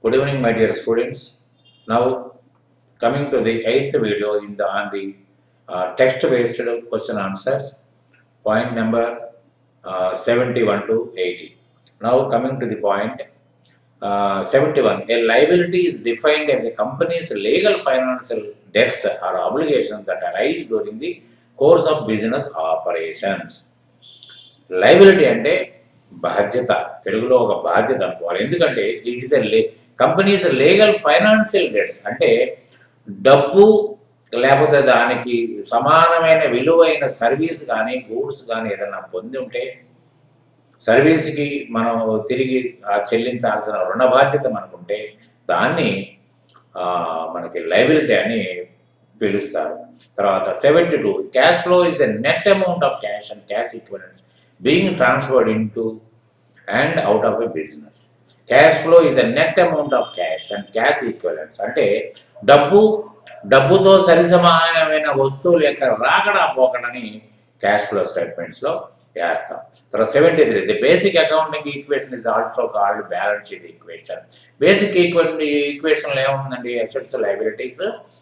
Good evening, my dear students. Now, coming to the eighth video in the on the uh, text-based question answers, point number uh, 71 to 80. Now, coming to the point uh, 71, a liability is defined as a company's legal financial debts or obligations that arise during the course of business operations. Liability అంటే బాధ్యత తెలుగులో ఒక బాధ్యత అనుకోవాలి ఎందుకంటే it is lay company's legal financial debts అంటే డబ్బు లేకపోతే దానికి సమానమైన విలువైన సర్వీస్ కానీ గూడ్స్ కానీ ఏదైనా పొంది ఉంటే సర్వీస్కి మనం తిరిగి ఆ చెల్లించాల్సిన రుణ బాధ్యత మనకుంటే దాన్ని ఆ, మనకి లైబిలిటీ అని పిలుస్తారు తర్వాత seventy two cash flow is the net amount of cash and cash equivalents being transferred into and out of a business cash flow is the net amount of cash and cash equivalents అంటే డబ్బు డబ్బుతో సరిసమానమైన వస్తువుల యొక్క రాకడా పోకడని cash flow స్టేట్మెంట్స్లో వేస్తాం తర్వాత seventy three the basic accounting equation is also called balance sheet equation basic ఈక్వెన్ ఈక్వేషన్లో ఏముందండి అసెట్స్ లైబిలిటీస్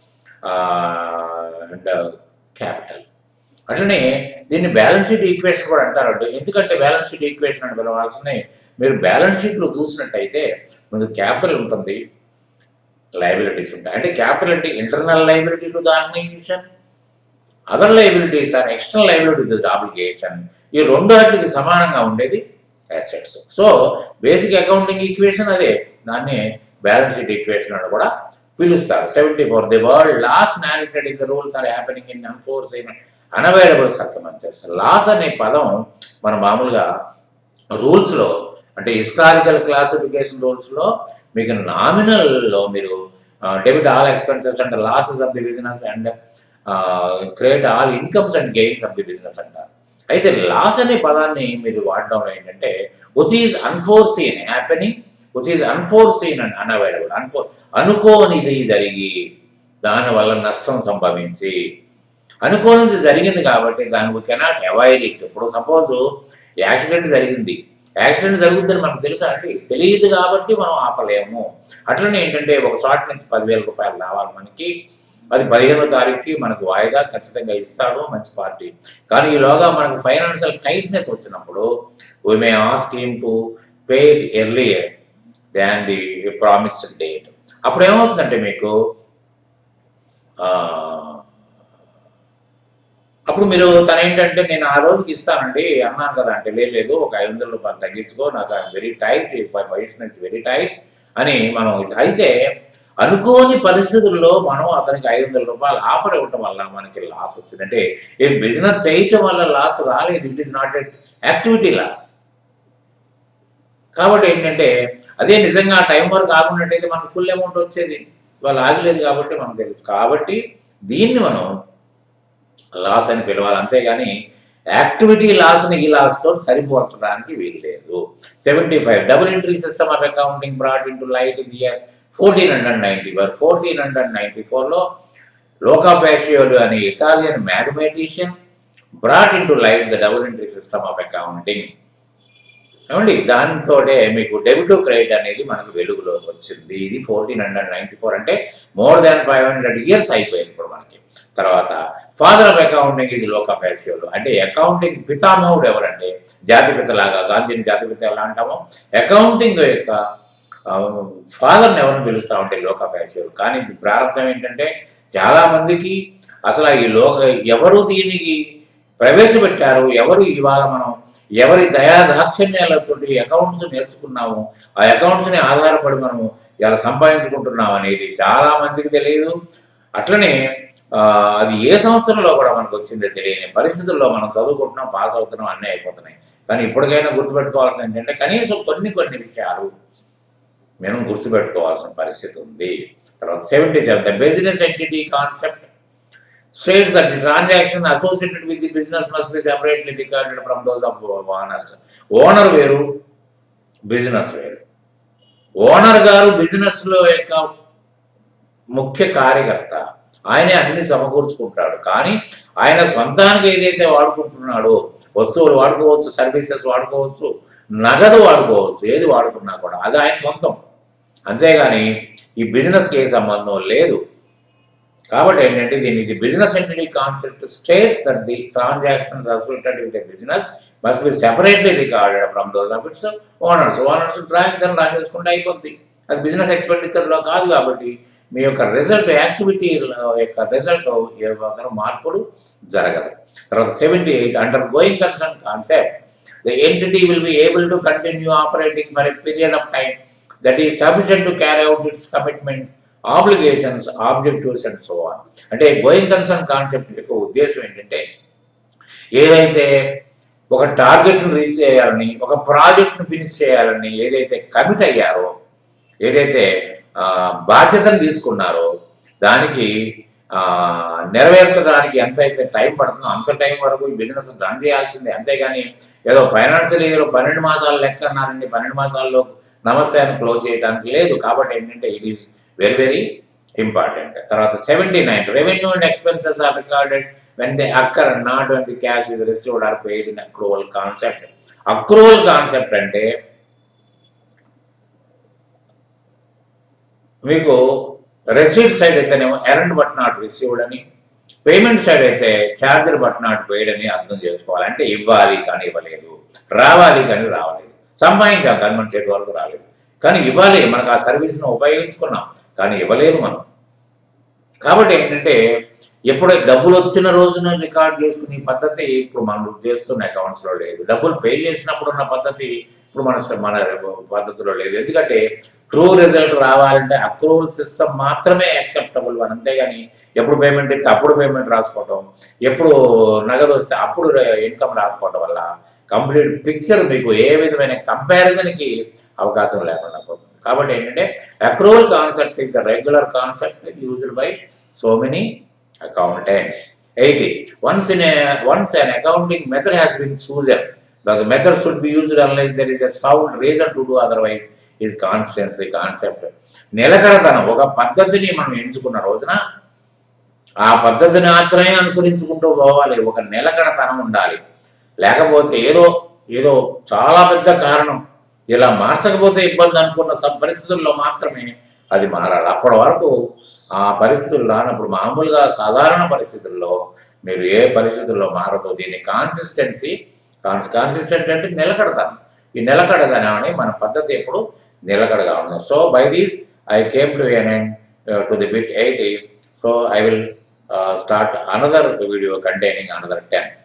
అండ్ క్యాపిటల్ అట్లనే దీన్ని బ్యాలెన్స్ షీట్ ఈక్వేషన్ కూడా అంటారు ఎందుకంటే బ్యాలెన్స్ షీట్ ఈక్వేషన్ అని పిలవాల్సిన మీరు బ్యాలెన్స్ షీట్లో చూసినట్టయితే ముందు క్యాపిటల్ ఉంటుంది లైబిలిటీస్ ఉంటాయి అంటే క్యాపిటల్ అంటే internal liability to the organisation other liabilities are external liability to the obligation ఈ రెండు వాటికి సమానంగా ఉండేది assets so basic accounting equation అదే దాన్ని బ్యాలెన్స్ షీట్ ఈక్వేషన్ అని కూడా పిలుస్తారు seventy four the word loss narrated in the rules are happening in unforeseen in unavailable circumstances loss అనే పదం మన మామూలుగా రూల్స్లో అంటే హిస్టారికల్ క్లాసిఫికేషన్ రూల్స్లో మీకు నామినల్లో మీరు debit all expenses and losses of the business and create all incomes and gains of the business అంటారు అయితే లాస్ అనే పదాన్ని మీరు వాడడంలో ఏంటంటే which is unforeseen happening which is unforeseen and unavailable అనుకో అనుకోనిది జరిగి దానివల్ల నష్టం సంభవించి అనుకోనిది జరిగింది కాబట్టి దాని వీ కెనాట్ అవాయిడ్ ఇట్ ఇప్పుడు సపోజ్ యాక్సిడెంట్ జరిగింది యాక్సిడెంట్ జరుగుతుందని మనకు తెలుసా అండి తెలియదు కాబట్టి మనం ఆపలేము అట్లనే ఏంటంటే ఒక చోట నుంచి పదివేల రూపాయలు రావాలి మనకి అది పదిహేనో తారీఖుకి మనకు వాయిదా ఖచ్చితంగా ఇస్తాడు మంచి పార్టీ కానీ ఈలోగా మనకు ఫైనాన్షియల్ టైట్నెస్ వచ్చినప్పుడు we may ask him to pay it earlier than the promised date అప్పుడు ఏమవుతుందంటే మీకు ఆ, అప్పుడు మీరు తన ఏంటంటే నేను ఆ రోజుకి ఇస్తానండి అన్నాను కదా అంటే "లేదు, లేదు ఒక ఐదు వందల రూపాయలు తగ్గించుకో నాకు very tight position is very tight అని మనం అయితే అనుకోని పరిస్థితుల్లో మనం అతనికి ఐదు వందల రూపాయలు ఆఫర్ ఇవ్వటం వల్ల మనకి లాస్ వచ్చింది అంటే ఇది బిజినెస్ చేయటం వల్ల లాస్ రాలేదు it is not a activity loss కాబట్టి ఏంటంటే అదే నిజంగా ఆ టైం వరకు ఆగున్నట్టయితే మనకు ఫుల్ అమౌంట్ వచ్చేది వాళ్ళు ఆగలేదు కాబట్టి మనకు తెలుసు కాబట్టి దీన్ని మనం లాస్ అని పిలవాలి అంతేగాని యాక్టివిటీ లాస్ని ఈ లాస్తో సరిపోర్చడానికి వీలు లేదు seventy five double entry system of accounting brought in to light in the year fourteen hundred ninety four fourteen hundred ninety ఫోర్లో లోకాఫాషియోలు అనే Italian mathematician brought in to light the double entry system of accounting ఏమండి దానితోటే మీకు debit credit అనేది మనకు వెలుగులోకి వచ్చింది ఇది ఫోర్టీన్ హండ్రెడ్ నైంటీ ఫోర్ అంటే more than five hundred years అయిపోయింది ఇప్పుడు మనకి తర్వాత ఫాదర్ ఆఫ్ అకౌంటింగ్ ఈజ్ లోక ఫేసియోలు అంటే అకౌంటింగ్ పితామహుడు ఎవరంటే జాతిపిత లాగా గాంధీని జాతిపిత ఎలా అంటామో అకౌంటింగ్ యొక్క ఫాదర్ని ఎవరిని పిలుస్తా ఉంటే లోక ఫేసియోలు కానీ ఇది ప్రారంభం ఏంటంటే చాలా మందికి అసలు ఈ లోక ఎవరు దీనికి ప్రవేశపెట్టారు ఎవరు ఇవాళ మనం ఎవరి దయా దాక్షిణ్యాలతో అకౌంట్స్ నేర్చుకున్నాము ఆ అకౌంట్స్ని ఆధారపడి మనము ఇలా సంపాదించుకుంటున్నాం అనేది చాలా మందికి తెలియదు అట్లనే ఆ, అది ఏ సంవత్సరంలో కూడా మనకు వచ్చిందో తెలియని పరిస్థితుల్లో మనం చదువుకుంటున్నాం పాస్ అవుతున్నాం అన్నీ అయిపోతున్నాయి కానీ ఇప్పటికైనా గుర్తుపెట్టుకోవాల్సింది ఏంటంటే కనీసం కొన్ని కొన్ని విషయాలు మనం గుర్తుపెట్టుకోవాల్సిన పరిస్థితి ఉంది తర్వాత seventy seven the business entity concept states that the transaction associated with the business must be separately recorded from those of owners. Owner వేరు బిజినెస్ వేరు ఓనర్ గారు బిజినెస్ లో యొక్క ముఖ్య కార్యకర్త ఆయనే అన్ని సమకూర్చుకుంటాడు కానీ ఆయన సొంతానికి ఏదైతే వాడుకుంటున్నాడో వస్తువులు వాడుకోవచ్చు సర్వీసెస్ వాడుకోవచ్చు నగదు వాడుకోవచ్చు ఏది వాడుకున్నా కూడా అది ఆయన సొంతం అంతేగాని ఈ బిజినెస్కి ఏ సంబంధం లేదు కాబట్టి ఏంటంటే దీని ఇది business entity concept states that the transactions associated with business must be separately recorded from those of its owners owners drawings అని రాసేసుకుంటే అయిపోద్ది అది బిజినెస్ ఎక్స్పెండిచర్లో కాదు కాబట్టి మీ యొక్క రిజల్ట్ యాక్టివిటీ యొక్క రిజల్ట్ ఏమాత్రం మార్పులు జరగదు తర్వాత seventy eight under going concern concept the entity will be able to continue operating for a period of time that is sufficient to carry out its commitments obligations objectives and so on అంటే going concern concept యొక్క ఉద్దేశం ఏంటంటే ఏదైతే ఒక టార్గెట్ను reach చేయాలని ఒక ప్రాజెక్ట్ను finish చేయాలని ఏదైతే కమిట్ అయ్యారో ఏదైతే ఆ, బాధ్యతను తీసుకున్నారో దానికి ఆ, నెరవేర్చడానికి ఎంత అయితే టైం పడుతుందో అంత టైం వరకు ఈ బిజినెస్ రన్ చేయాల్సిందే అంతేగాని ఏదో ఫైనాన్షియల్ ఇయర్ పన్నెండు మాసాలు లెక్క అన్నారండి పన్నెండు మాసాల్లో నమస్తే అని క్లోజ్ చేయడానికి లేదు కాబట్టి ఏంటంటే it is very very important తర్వాత seventy nine revenue and expenses are recorded when they occur not when the cash is received or paid in accrual concept accrual concept అంటే మీకు రెసీట్ సైడ్ అయితేనేమో earned but not received అని payment side అయితే charged but not paid అని అర్థం చేసుకోవాలి అంటే ఇవ్వాలి కానీ ఇవ్వలేదు రావాలి కానీ రావలేదు సంపాదించాం కానీ మన చేతి వరకు రాలేదు కానీ ఇవ్వాలి మనకు ఆ సర్వీస్ను ఉపయోగించుకున్నాం కానీ ఇవ్వలేదు మనం కాబట్టి ఏంటంటే ఎప్పుడో డబ్బులు వచ్చిన రోజున రికార్డ్ చేసుకునే పద్ధతి ఇప్పుడు మనం చేస్తున్న అకౌంట్స్లో లేదు డబ్బులు పే చేసినప్పుడు ఉన్న పద్ధతి ఇప్పుడు మన మన పద్ధతిలో లేదు ఎందుకంటే ట్రూ రిజల్ట్ రావాలంటే అక్రూవల్ సిస్టమ్ మాత్రమే యాక్సెప్టబుల్ అని అంతేగాని ఎప్పుడు పేమెంట్ ఇస్తే అప్పుడు పేమెంట్ రాసుకోవటం ఎప్పుడు నగదు వస్తే అప్పుడు ఇన్కమ్ రాసుకోవటం వల్ల కంప్లీట్ పిక్చర్ మీకు ఏ విధమైన కంపారిజన్కి అవకాశం లేకుండా పోతుంది కాబట్టి ఏంటంటే accrual concept is the regular concept used by so many accountants. 80. Once in a once an accounting method has been chosen, but the method should be used unless there is a sound reason to do otherwise is constancy concept. నిలకడతనం ఒక పద్ధతిని మనం ఎంచుకున్న రోజున ఆ పద్ధతిని మాత్రమే అనుసరించుకుంటూ పోవాలి ఒక నిలకడతనం ఉండాలి లేకపోతే ఏదో ఏదో చాలా పెద్ద కారణం ఇలా మార్చకపోతే ఇబ్బంది అనుకున్న సబ్ పరిస్థితుల్లో మాత్రమే అది మారాలి అప్పటి వరకు ఆ పరిస్థితులు రానప్పుడు మామూలుగా సాధారణ పరిస్థితుల్లో మీరు ఏ పరిస్థితుల్లో మారదు దీన్ని కాన్సిస్టెన్సీ కాన్స్ కాన్సిస్టెంట్ అంటే నిలకడతనం ఈ నిలకడతనం అని మన పద్ధతి ఎప్పుడు నిలకడగా ఉంటుంది so by these I came to an end to the bit eighty so I will start another video containing another ten